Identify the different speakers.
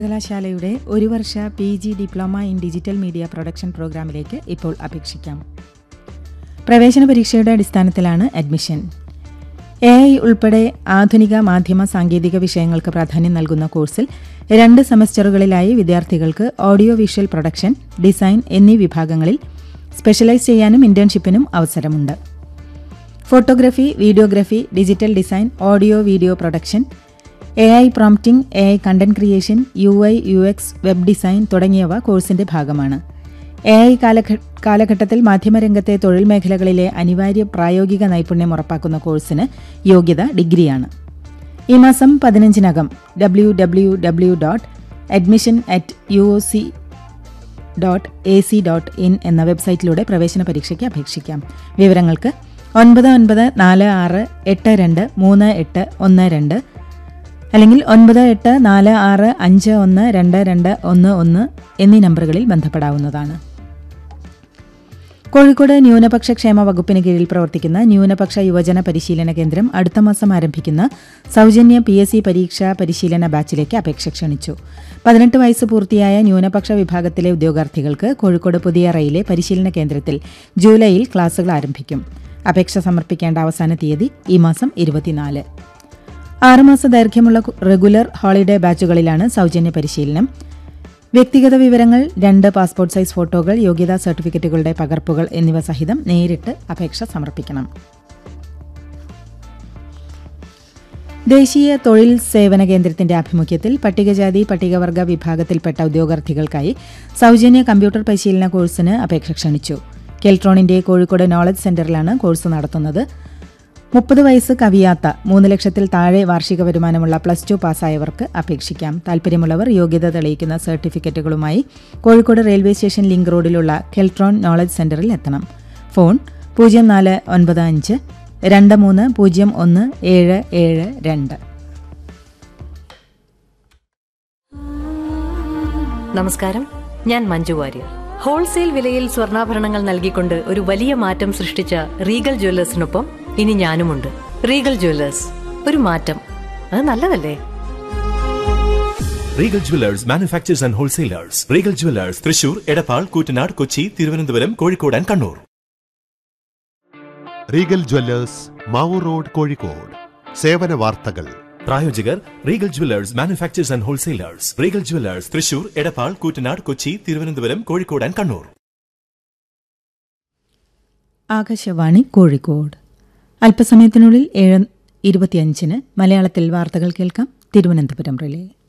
Speaker 1: സർവകലാശാലയുടെ ഒരു വർഷ P G diploma in digital media production പ്രോഗ്രാമിലേക്ക് ഇപ്പോൾ അപേക്ഷിക്കാം പ്രവേശന പരീക്ഷയുടെ അടിസ്ഥാനത്തിലാണ് അഡ്മിഷൻ എ ഐ ഉൾപ്പെടെ ആധുനിക മാധ്യമ സാങ്കേതിക വിഷയങ്ങൾക്ക് പ്രാധാന്യം നൽകുന്ന കോഴ്സിൽ രണ്ട് സെമസ്റ്ററുകളിലായി വിദ്യാർത്ഥികൾക്ക് ഓഡിയോ വിഷ്വൽ പ്രൊഡക്ഷൻ ഡിസൈൻ എന്നീ വിഭാഗങ്ങളിൽ സ്പെഷ്യലൈസ് ചെയ്യാനും ഇന്റേൺഷിപ്പിനും അവസരമുണ്ട് photography videography digital design audio video production A I prompting A I content creation U I U X web design തുടങ്ങിയവ കോഴ്സിന്റെ ഭാഗമാണ് എ ഐ കാലഘട്ടത്തിൽ മാധ്യമരംഗത്തെ തൊഴിൽ മേഖലകളിലെ അനിവാര്യ പ്രായോഗിക നൈപുണ്യം ഉറപ്പാക്കുന്ന കോഴ്സിന് യോഗ്യത ഡിഗ്രിയാണ് ഈ മാസം പതിനഞ്ചിനകം W W W dot admission at U O C dot A C dot in എന്ന വെബ്സൈറ്റിലൂടെ പ്രവേശന പരീക്ഷയ്ക്ക് അപേക്ഷിക്കാം വിവരങ്ങൾക്ക് ഒൻപത് ഒൻപത് നാല് ആറ് എട്ട് രണ്ട് മൂന്ന് എട്ട് ഒന്ന് രണ്ട് അല്ലെങ്കിൽ ഒൻപത് എട്ട് നാല് ആറ് അഞ്ച് ഒന്ന് രണ്ട് രണ്ട് ഒന്ന് ഒന്ന് എന്നീ നമ്പറുകളിൽ ബന്ധപ്പെടാവുന്നതാണ് കോഴിക്കോട് ന്യൂനപക്ഷ ക്ഷേമ വകുപ്പിന് കീഴിൽ പ്രവർത്തിക്കുന്ന ന്യൂനപക്ഷ യുവജന പരിശീലന കേന്ദ്രം അടുത്ത മാസം ആരംഭിക്കുന്ന സൗജന്യ പി എസ് സി പരീക്ഷാ പരിശീലന ബാച്ചിലേക്ക് അപേക്ഷ ക്ഷണിച്ചു പതിനെട്ട് വയസ്സ് പൂർത്തിയായ ന്യൂനപക്ഷ വിഭാഗത്തിലെ ഉദ്യോഗാർത്ഥികൾക്ക് കോഴിക്കോട് പുതിയ റയിലെ പരിശീലന കേന്ദ്രത്തിൽ ജൂലൈയിൽ ക്ലാസുകൾ ആരംഭിക്കും അപേക്ഷ സമർപ്പിക്കേണ്ട അവസാന തീയതി ഈ മാസം ഇരുപത്തിനാല് ആറുമാസ ദൈർഘ്യമുള്ള റെഗുലർ ഹോളിഡേ ബാച്ചുകളിലാണ് സൗജന്യ പരിശീലനം വ്യക്തിഗത വിവരങ്ങൾ രണ്ട് പാസ്പോർട്ട് സൈസ് ഫോട്ടോകൾ യോഗ്യതാ സർട്ടിഫിക്കറ്റുകളുടെ പകർപ്പുകൾ എന്നിവ സഹിതം നേരിട്ട് അപേക്ഷ സമർപ്പിക്കണം ദേശീയ തൊഴിൽ സേവന കേന്ദ്രത്തിന്റെ ആഭിമുഖ്യത്തിൽ പട്ടികജാതി പട്ടികവർഗ വിഭാഗത്തിൽപ്പെട്ട ഉദ്യോഗാർത്ഥികൾക്കായി സൗജന്യ കമ്പ്യൂട്ടർ പരിശീലന കോഴ്സിന് അപേക്ഷ ക്ഷണിച്ചു കെൽട്രോണിന്റെ കോഴിക്കോട് നോളജ് സെന്ററിലാണ് കോഴ്സ് നടത്തുന്നത് മുപ്പത് വയസ്സ് കവിയാത്ത മൂന്ന് ലക്ഷത്തിൽ താഴെ വാർഷിക വരുമാനമുള്ള പ്ലസ് ടു പാസ്സായവർക്ക് അപേക്ഷിക്കാം താൽപ്പര്യമുള്ളവർ യോഗ്യത തെളിയിക്കുന്ന സർട്ടിഫിക്കറ്റുകളുമായി കോഴിക്കോട് റെയിൽവേ സ്റ്റേഷൻ ലിങ്ക് റോഡിലുള്ള കെൽട്രോൺ നോളജ് സെന്ററിൽ എത്തണം ഫോൺ പൂജ്യം നാല് ഒൻപത് അഞ്ച് രണ്ട് മൂന്ന് പൂജ്യം ഒന്ന് ഏഴ് ഏഴ് രണ്ട്
Speaker 2: നമസ്കാരം ഞാൻ മഞ്ജു വാര്യർ ഹോൾസെയിൽ വിലയിൽ സ്വർണ്ണാഭരണങ്ങൾ നൽകിക്കൊണ്ട് ഒരു വലിയ മാറ്റം സൃഷ്ടിച്ച റീഗൽ ജ്വല്ലേഴ്സിനൊപ്പം ഇനി ഞാനുമുണ്ട് റീഗൽ ജ്വല്ലേഴ്സ് ഒരു മാറ്റം അത് നല്ലതല്ലേ
Speaker 3: Regal jewellers manufacturers and wholesalers Regal jewellers Thrissur Edappal Koottanad Kochi Thiruvananthapuram Kozhikode and Kannur
Speaker 4: Regal jewellers Mavoor road Kozhikode സേവന വാർത്തകൾ
Speaker 3: പ്രായോജകർ Regal jewellers manufacturers and wholesalers Regal jewellers Thrissur Edappal Koottanad Kochi Thiruvananthapuram Kozhikode and Kannur
Speaker 1: Akashvani Kozhikode അല്പസമയത്തിനുള്ളിൽ ഏഴ് ഇരുപത്തിയഞ്ചിന് മലയാളത്തിൽ വാർത്തകൾ കേൾക്കാം തിരുവനന്തപുരം റിലേ